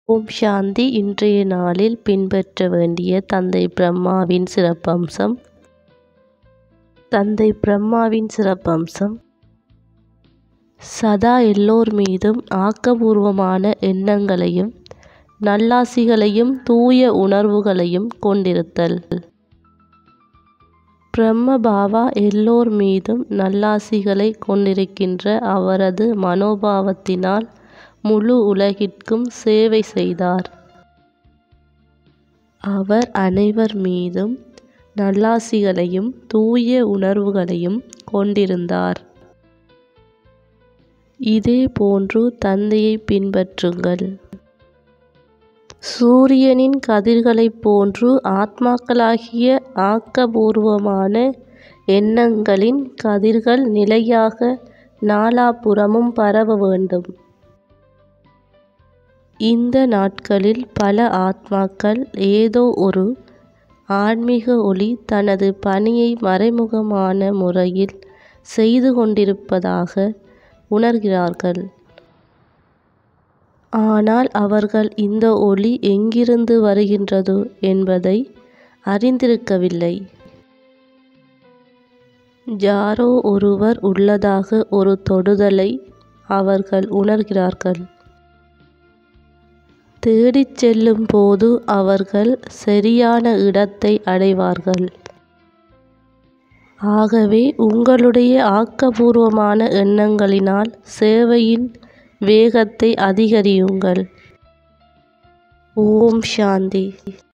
ஓம் சாந்தி இன்றைய நாளில் பின்பற்ற வேண்டிய தந்தை பிரம்மாவின் சிறப்பம்சம் தந்தை பிரம்மாவின் சிறப்பம்சம் சதா எல்லோர் மீதும் ஆக்கபூர்வமான எண்ணங்களையும் நல்லாசிகளையும் தூய உணர்வுகளையும் கொண்டிருத்தல் பிரம்ம பாபா எல்லோர் மீதும் நல்லாசிகளை கொண்டிருக்கின்ற அவரது மனோபாவத்தினால் முழு உலகிற்கும் சேவை செய்தார் அவர் அனைவர் மீதும் நல்லாசிகளையும் தூய உணர்வுகளையும் கொண்டிருந்தார் இதே போன்று தந்தையை பின்பற்றுங்கள் சூரியனின் கதிர்களைப் போன்று ஆத்மாக்களாகிய ஆக்கபூர்வமான எண்ணங்களின் கதிர்கள் நிலையாக நாலாபுறமும் பரவ வேண்டும் இந்த நாட்களில் பல ஆத்மாக்கள் ஏதோ ஒரு ஆன்மீக ஒளி தனது பணியை மறைமுகமான முறையில் செய்து கொண்டிருப்பதாக உணர்கிறார்கள் ஆனால் அவர்கள் இந்த ஒளி எங்கிருந்து வருகின்றது என்பதை அறிந்திருக்கவில்லை யாரோ ஒருவர் உள்ளதாக ஒரு தொடுதலை அவர்கள் உணர்கிறார்கள் தேடிச் செல்லும் போது அவர்கள் சரியான இடத்தை அடைவார்கள் ஆகவே உங்களுடைய ஆக்கபூர்வமான எண்ணங்களினால் சேவையின் வேகத்தை அதிகரியுங்கள் ஓம் சாந்தி